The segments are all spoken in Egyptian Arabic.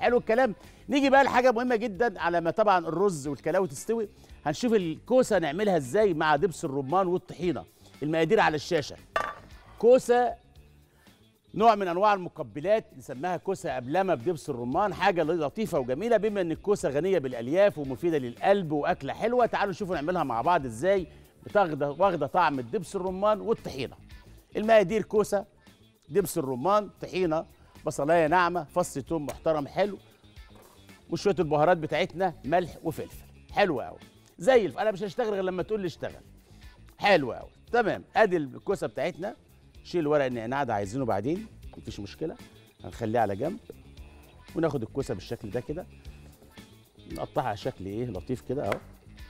حلو الكلام نيجي بقى لحاجه مهمه جدا على ما طبعا الرز والكلاوي تستوي هنشوف الكوسه نعملها ازاي مع دبس الرمان والطحينه المقادير على الشاشه كوسه نوع من انواع المقبلات نسميها كوسه ابلمه بدبس الرمان حاجه لطيفه وجميله بما ان الكوسه غنيه بالالياف ومفيده للقلب واكله حلوه تعالوا نشوفوا نعملها مع بعض ازاي بتاخده واخده طعم الدبس الرمان والطحينه المقادير كوسه دبس الرمان طحينه بصلايه ناعمه فص توم محترم حلو وشويه البهارات بتاعتنا ملح وفلفل حلو قوي زي الف... انا مش هشتغل غير لما تقول لي اشتغل حلو قوي تمام ادي الكوسه بتاعتنا شيل ورق النعناع ده عايزينه بعدين مفيش مشكله هنخليه على جنب وناخد الكوسه بالشكل ده كده نقطعها على شكل ايه لطيف كده اهو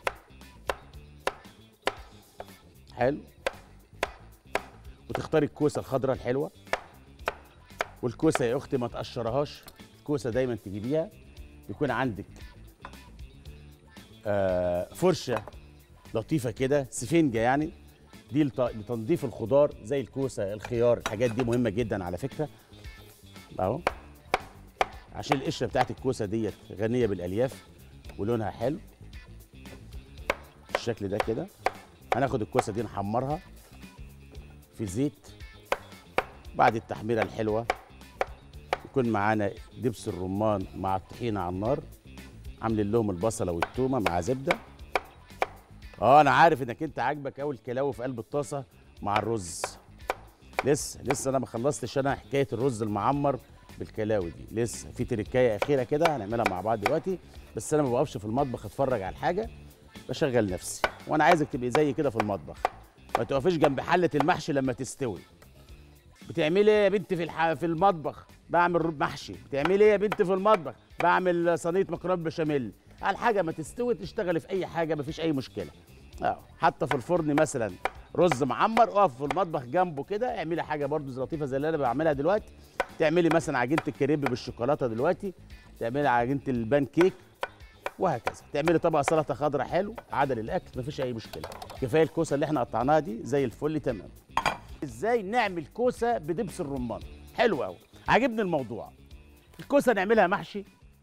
حلو وتختاري الكوسه الخضراء الحلوه والكوسه يا اختي ما تقشرهاش الكوسه دايما تجيبيها يكون عندك آه فرشه لطيفه كده سفنجه يعني دي لت- لتنظيف الخضار زي الكوسه الخيار الحاجات دي مهمه جدا على فكره اهو عشان القشره بتاعت الكوسه ديت غنيه بالالياف ولونها حلو بالشكل ده كده هناخد الكوسه دي نحمرها في زيت بعد التحميره الحلوه يكون معانا دبس الرمان مع الطحينه على النار عاملين لهم البصله والتومه مع زبده اه انا عارف انك انت عاجبك قوي الكلاوي في قلب الطاسه مع الرز لسه لسه انا ما خلصتش انا حكايه الرز المعمر بالكلاوي دي لسه في تركايه اخيره كده هنعملها مع بعض دلوقتي بس انا ما بقفش في المطبخ اتفرج على الحاجه بشغل نفسي وانا عايزك تبقي زي كده في المطبخ ما تقفيش جنب حله المحشي لما تستوي بتعملي ايه يا بنت في الح... في المطبخ بعمل محشي بتعملي ايه يا بنت في المطبخ بعمل صينيه مكرونه بشاميل على حاجه ما تستوي تشتغلي في اي حاجه مفيش اي مشكله اه حتى في الفرن مثلا رز معمر اقف في المطبخ جنبه كده اعملي حاجه برضو زي لطيفه زي اللي انا بعملها دلوقتي تعملي مثلا عجينه الكريب بالشوكولاته دلوقتي تعملي عجينه البان كيك وهكذا تعملي طبق سلطه خضراء حلو عدل الاكل مفيش اي مشكله كفايه الكوسه اللي احنا قطعناها دي زي الفل تمام ازاي نعمل كوسه بدبس الرمان حلو قوي عاجبني الموضوع الكوسه نعملها محشي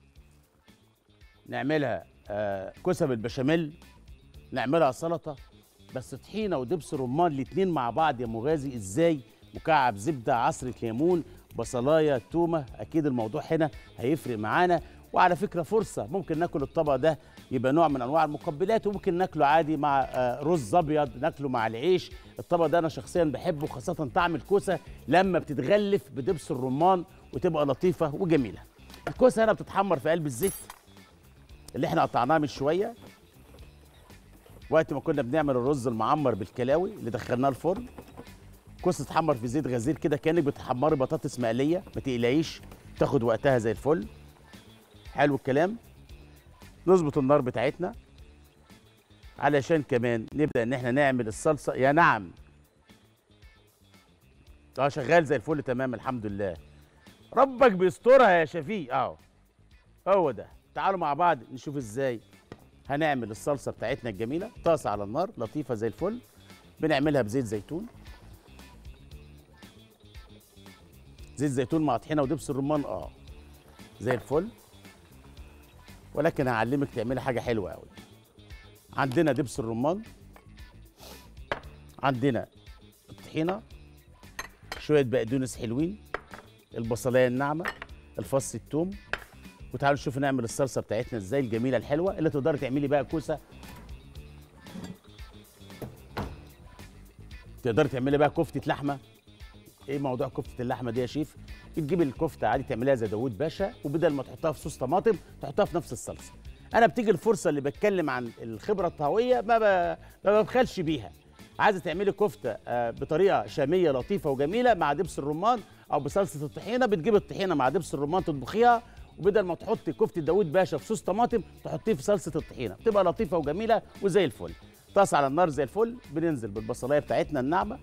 نعملها آه كوسه بالبشاميل نعملها سلطه بس طحينه ودبس رمان الاتنين مع بعض يا مغازي ازاي مكعب زبده عصره ليمون بصلايه تومه اكيد الموضوع هنا هيفرق معانا وعلى فكره فرصه ممكن ناكل الطبق ده يبقى نوع من انواع المقبلات وممكن ناكله عادي مع آه، رز ابيض ناكله مع العيش الطبق ده انا شخصيا بحبه خاصه طعم الكوسه لما بتتغلف بدبس الرمان وتبقى لطيفه وجميله الكوسه هنا بتتحمر في قلب الزيت اللي احنا قطعناه من شويه وقت ما كنا بنعمل الرز المعمر بالكلاوي اللي دخلناه الفرن كوسه تتحمر في زيت غزير كده كانك بتحمري بطاطس مقليه ما تقلقيش تاخد وقتها زي الفل حلو الكلام نظبط النار بتاعتنا علشان كمان نبدا ان احنا نعمل الصلصه يا نعم اه شغال زي الفل تمام الحمد لله ربك بيسترها يا شفيق اهو هو ده تعالوا مع بعض نشوف ازاي هنعمل الصلصه بتاعتنا الجميله طاسه على النار لطيفه زي الفل بنعملها بزيت زيتون زيت زيتون مع طحينه ودبس الرمان اه زي الفل ولكن هعلمك تعملي حاجه حلوه قوي عندنا دبس الرمان عندنا الطحينه شويه بقدونس حلوين البصلايه الناعمه الفص الثوم وتعالوا نشوف نعمل الصلصه بتاعتنا ازاي الجميله الحلوه اللي تقدري تعملي بقى كوسه تقدري تعملي بقى كفته لحمه ايه موضوع كفته اللحمه دي يا شيف بتجيبي الكفته عادي تعمليها زي داوود باشا وبدل ما تحطها في صوص طماطم تحطها في نفس الصلصه انا بتيجي الفرصه اللي بتكلم عن الخبره الطهويه ما ب... ما ببخلش بيها عايزه تعملي كفته آه، بطريقه شاميه لطيفه وجميله مع دبس الرمان او بصلصه الطحينه بتجيبي الطحينه مع دبس الرمان تطبخيها وبدل ما تحطي كفته داوود باشا في صوص طماطم تحطيه في صلصه الطحينه بتبقى لطيفه وجميله وزي الفل طاسه على النار زي الفل بننزل بالبصلايه بتاعتنا الناعمه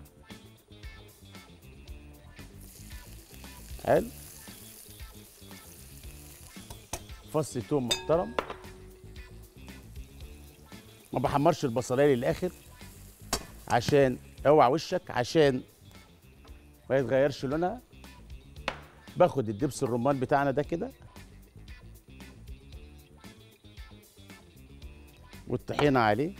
حلو فص توم محترم ما بحمرش البصلايه للاخر عشان اوعى وشك عشان ما يتغيرش لونها باخد الدبس الرمان بتاعنا ده كده والطحينه عليه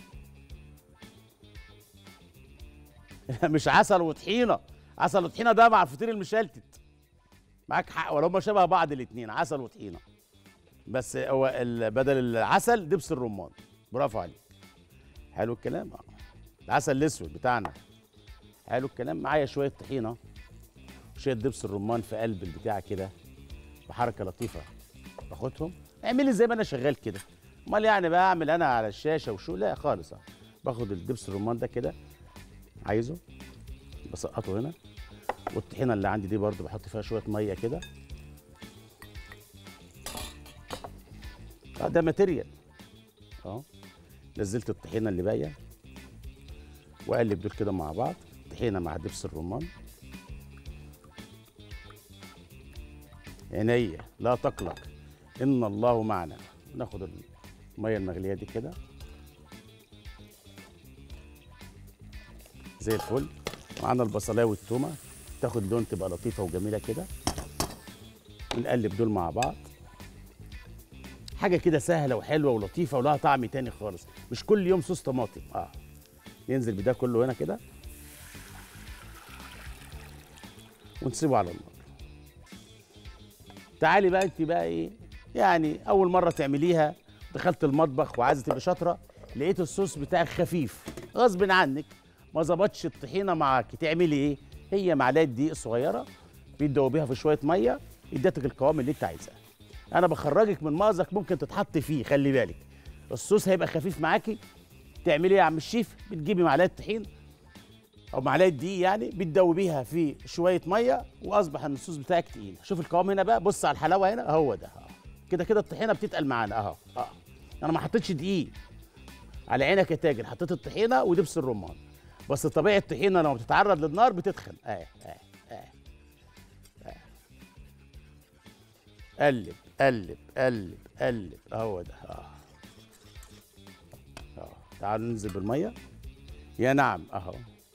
مش عسل وطحينه عسل وطحينه ده مع الفطير المشلتت معاك حق ولو ما شبه بعض الاثنين عسل وطحينه بس هو ال- بدل العسل دبس الرمان برافو عليك حلو الكلام اه العسل الاسود بتاعنا حلو الكلام معايا شويه طحينه شويه دبس الرمان في قلب البتاع كده بحركه لطيفه باخدهم اعملي زي ما انا شغال كده امال يعني بعمل انا على الشاشه وشو لا خالص اه باخد الدبس الرمان ده كده عايزه بسقطه هنا والطحينه اللي عندي دي برضو بحط فيها شويه ميه كده اه ده ماتيريال اه نزلت الطحينه اللي باقيه واقلب دول كده مع بعض طحينه مع دبس الرمان عينيا لا تقلق ان الله معنا ناخد الميه المغليه دي كده زي الفل معانا البصلايه والتومه تاخد لون تبقى لطيفه وجميله كده ونقلب دول مع بعض حاجه كده سهله وحلوه ولطيفه ولها طعم تاني خالص مش كل يوم صوص طماطم اه ينزل بده كله هنا كده ونسيبه على النار تعالي بقى انت بقى ايه يعني اول مره تعمليها دخلت المطبخ وعايزه تبقى شاطره لقيت الصوص بتاعك خفيف غصب عنك ما ظبطش الطحينه معاكي تعملي ايه هي معلقه دقيق صغيره بتدوبيها في شويه ميه ادتك القوام اللي انت عايزاه انا بخرجك من مأزق ممكن تتحط فيه خلي بالك الصوص هيبقى خفيف معاكي تعملي ايه يا عم الشيف بتجيبي معلقه طحين او معلقه دقيق يعني بتدوبيها في شويه ميه واصبح ان الصوص بتاعك تقيل شوف القوام هنا بقى بص على الحلاوه هنا هو ده اه كده كده الطحينه بتتقل معانا اهو اه انا ما حطيتش دقيق على عينك يا تاجر حطيت الطحينه ودبس الرمان بس طبيعه الطحينه لما بتتعرض للنار بتتخن اه اه اه اه قلب قلب قلب قلب هو ده اه اه تعالوا ننزل بالميه يا نعم اهو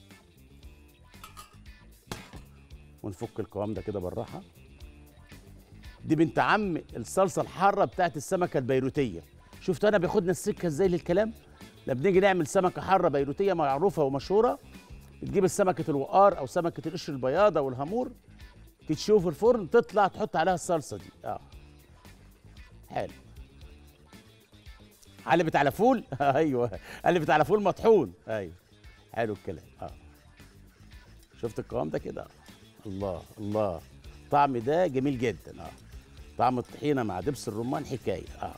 ونفك القوام ده كده بالراحه دي بنت عم الصلصه الحاره بتاعت السمكه البيروتيه شفت انا بياخدنا السكه ازاي للكلام لما بنيجي نعمل سمكه حاره بيروتيه معروفه ومشهوره بتجيب السمكه الوقار او سمكه القشر البياض او الهامور تتشوي في الفرن تطلع تحط عليها الصلصه دي اه حلو قلبت على فول ايوه قلبت على فول مطحون ايوه حلو الكلام اه شفت القوام ده كده الله الله الطعم ده جميل جدا اه طعم الطحينه مع دبس الرمان حكايه اه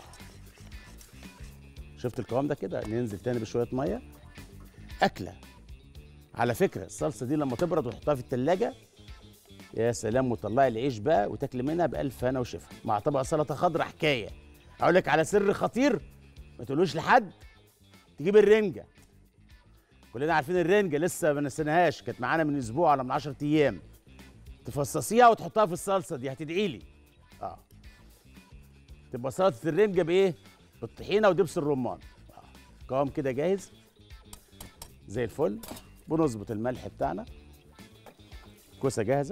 شفت القوام ده كده ننزل تاني بشويه ميه اكله على فكره الصلصه دي لما تبرد وتحطها في التلاجة يا سلام وطلعي العيش بقى وتاكلي منها بألف هنا وشفا مع طبق سلطه خضراء حكايه اقول لك على سر خطير ما تقولوش لحد تجيب الرنجه كلنا عارفين الرنجه لسه ما نسيناهاش كانت معانا من اسبوع ولا من 10 ايام تفصصيها وتحطها في الصلصه دي هتدعي لي اه تبقى سلطه الرنجه بايه بالطحينه ودبس الرمان آه. قوام كده جاهز زي الفل بنظبط الملح بتاعنا كوسه جاهزه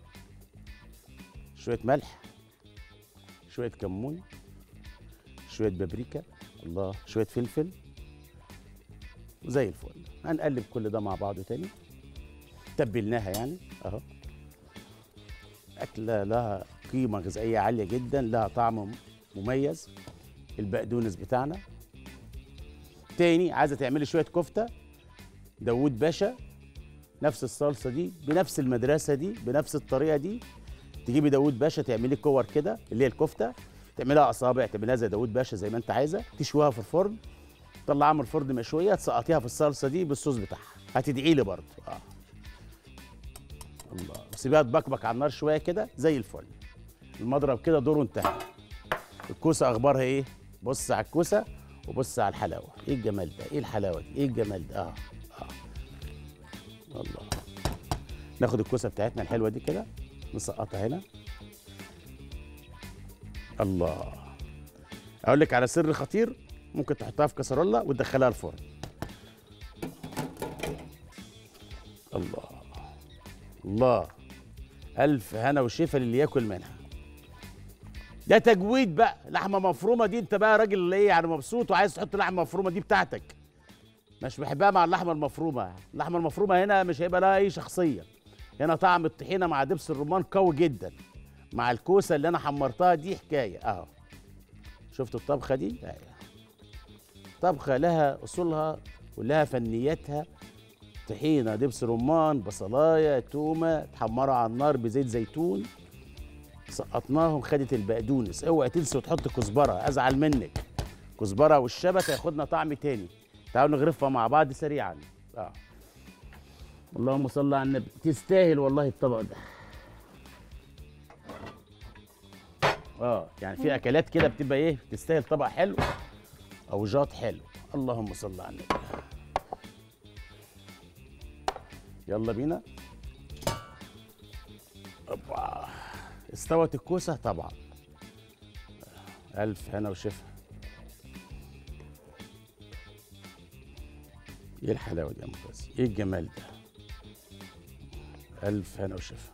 شويه ملح شويه كمون شويه بابريكا الله شويه فلفل وزي الفل هنقلب كل ده مع بعضه تاني تبلناها يعني اهو أكلة لها قيمة غذائية عالية جدا لها طعم مميز البقدونس بتاعنا تاني عايزة تعملي شوية كفتة داوود باشا نفس الصلصة دي بنفس المدرسة دي بنفس الطريقة دي تجيبي داوود باشا تعملي كور كده اللي هي الكفتة تعمليها أصابع تعمليها زي داوود باشا زي ما أنت عايزة تشويها في الفرن تطلعها من الفرن مشوية تسقطيها في الصلصة دي بالصوص بتاعها هتدعي لي برضه اه الله سيبيها تبكبك على النار شويه كده زي الفل المضرب كده دوره انتهى الكوسه اخبارها ايه بص على الكوسه وبص على الحلاوه ايه الجمال ده ايه الحلاوه دي ايه الجمال ده اه اه الله ناخد الكوسه بتاعتنا الحلوه دي كده نسقطها هنا الله اقول لك على سر خطير ممكن تحطها في كسرولة وتدخلها الفرن الله الله ألف هنا وشفا للي ياكل منها ده تجويد بقى لحمه مفرومه دي انت بقى راجل ايه يعني مبسوط وعايز تحط لحمه مفرومه دي بتاعتك مش بحبها مع اللحمه المفرومه اللحمه المفرومه هنا مش هيبقى لها اي شخصيه هنا طعم الطحينه مع دبس الرمان قوي جدا مع الكوسه اللي انا حمرتها دي حكايه اهو شفتوا الطبخه دي أيوة. طبخه لها اصولها ولها فنياتها طحينه دبس رمان بصلايه تومه تحمرها على النار بزيت زيتون سقطناهم خدت البقدونس اوعي تنسي وتحط كزبره ازعل منك كزبره والشبت هياخدنا طعم تاني تعالوا نغرفها مع بعض سريعا اه اللهم صل على النبي تستاهل والله الطبق ده اه يعني في اكلات كده بتبقى ايه تستاهل طبق حلو او جات حلو اللهم صل على النبي يلا بينا أوبا. استوت الكوسه طبعا الف هنا وشفا ايه الحلاوه دي يا مقاسي ايه الجمال ده الف هنا وشفا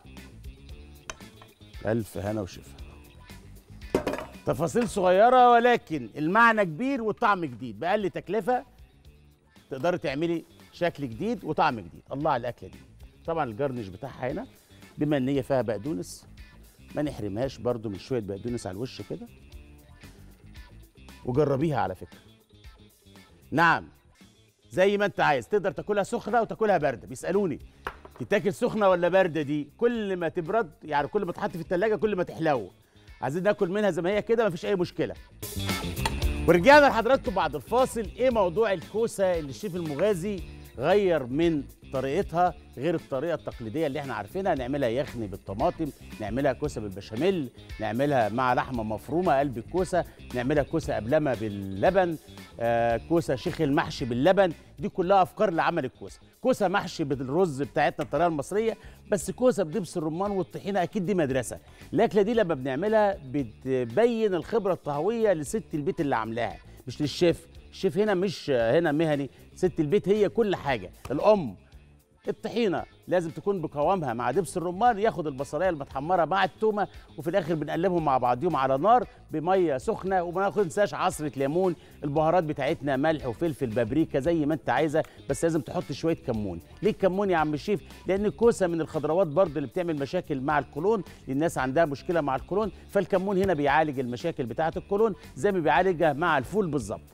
الف هنا وشفا تفاصيل صغيره ولكن المعنى كبير والطعم جديد باقل تكلفه تقدري تعملي شكل جديد وطعم جديد الله على الاكله دي طبعا الجرنش بتاعها هنا بما ان هي فيها بقدونس ما نحرمهاش برضو من شويه بقدونس على الوش كده وجربيها على فكره نعم زي ما انت عايز تقدر تاكلها سخنه وتاكلها بارده بيسالوني تتاكل سخنه ولا بارده دي كل ما تبرد يعني كل ما تحط في التلاجة كل ما تحلو عايزين ناكل منها زي ما هي كده مفيش اي مشكله ورجعنا لحضراتكم بعد الفاصل ايه موضوع الكوسه اللي الشيف المغازي غير من طريقتها غير الطريقه التقليديه اللي احنا عارفينها نعملها يخني بالطماطم نعملها كوسه بالبشاميل نعملها مع لحمه مفرومه قلب الكوسه نعملها كوسه قبلمه باللبن آه كوسه شيخ المحشي باللبن دي كلها افكار لعمل الكوسه كوسه محشي بالرز بتاعتنا الطريقه المصريه بس كوسه بدبس الرمان والطحينه اكيد دي مدرسه الاكله دي لما بنعملها بتبين الخبره الطهويه لست البيت اللي عاملاها مش للشيف الشيف هنا مش هنا مهني ست البيت هي كل حاجه الام الطحينه لازم تكون بقوامها مع دبس الرمان ياخد البصلايه المتحمره مع التومه وفي الاخر بنقلبهم مع بعضيهم على نار بميه سخنه وما ننساش عصره ليمون البهارات بتاعتنا ملح وفلفل بابريكا زي ما انت عايزه بس لازم تحط شويه كمون ليه الكمون يا عم الشيف لان الكوسه من الخضروات برضه اللي بتعمل مشاكل مع القولون الناس عندها مشكله مع القولون فالكمون هنا بيعالج المشاكل بتاعه القولون زي ما بيعالجها مع الفول بالظبط